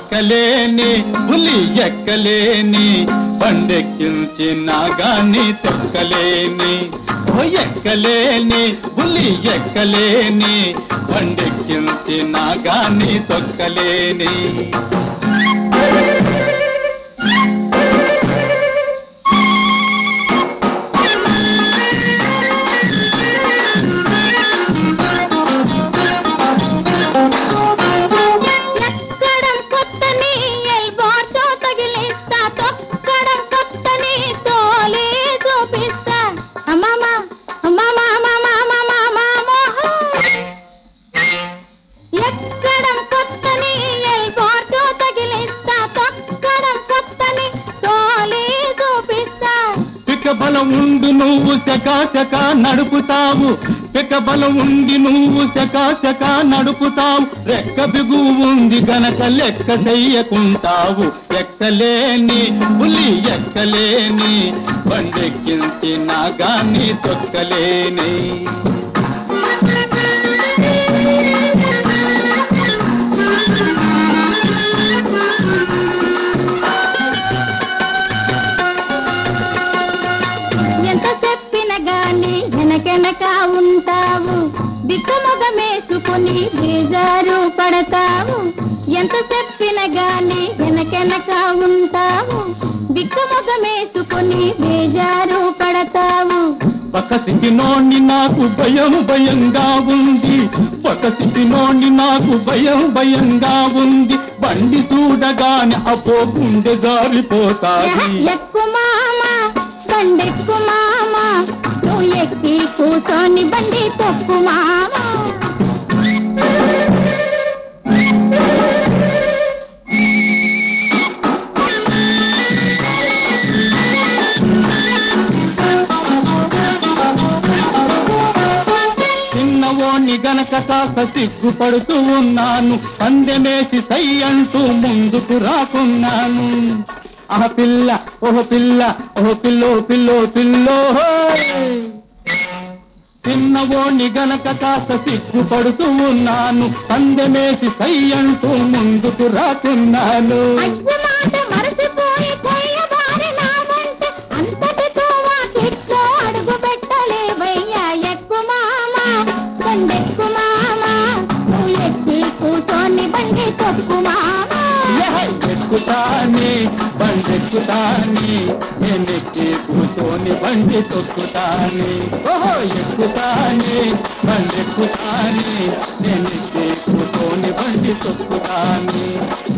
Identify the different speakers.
Speaker 1: ఎక్కలేని పులి ఎక్కలేని బండెక్కించిన గాని తొక్కలేని ఓ ఎక్కలేని పులి ఎక్కలేని బండెక్కించిన గాని తొక్కలేని
Speaker 2: ఎక్కడం కొత్తని ఎల్బోర్తో తగిలిస్తా తొక్కడం కొత్తని తోలే చూపిస్తా అమ్మమ్మ అమ్మమ్మ అమ్మమ్మ అమ్మమ్మ అమ్మమ్మ ఎక్కడం కొత్తని ఎల్బోర్తో తగిలిస్తా తొక్కడం కొత్తని తోలే చూపిస్తా
Speaker 1: పిక బలం ఉండి నువ్వు చకాచక నడుపుతావు పిక బలం ఉండి నువ్వు చకాచక నడుపుతావు రెక్క బిగువు ఉంది గనక లెక్క చెయ్యకుంటావు ఎక్కలేని పులి ఎక్కలేని బండెక్కించిన గాని తొక్కలేని
Speaker 2: ఎంత చెప్పిన గాని వెనకెనక ఉంటావు బిక్కమొగమేసుకుని బేజారు పడతావు ఎంత చెప్పిన గాని వెనకెనక ఉంటావు బిక్కమొగమేసుకుని బేజారు పడతావు
Speaker 1: పకసిపినోని నాకు భయం భయంగా ఉంది పకసిపినోని నాకు భయం భయంగా ఉంది బండి చూడగానే అపో గుండె జారిపోతాది
Speaker 2: ఎక్కు మామ బండెక్కు మామ నువ్వు ఎక్కి కూర్చొని బండి తొక్కు మామ
Speaker 1: చిన్నవోని గనక కాక సిగ్గుపడుతూ ఉన్నాను పందెమేసి సై అంటూ ముందుకు రాకున్నాను ఆ పిల్ల ఓహో పిల్ల ఓహో పిల్లో పిల్లో పిల్లో హోయ్. చిన్నవోని గనక కాక సిగ్గుపడుతూ ఉన్నాను పందెమేసి సై అంటూ ముందుకు రాకున్నాను
Speaker 2: అజ్జ మాట మరచిపోయి కొయ్యబారి నామంటే అంతటితో వాకిట్లో అడుగు పెట్టలేవయ్యా ఎక్కు మామ బండెక్కు మామ నువ్వు ఎక్కి కూర్చొని బండి తొక్కు మామ
Speaker 1: ఎక్కుతాని బండెక్కుతాని నేనెక్కి కూర్చొని బండి తొక్కుతాని ఓహో ఎక్కుతాని బండెక్కుతాని నేనెక్కి కూర్చొని బండి తొక్కుతాని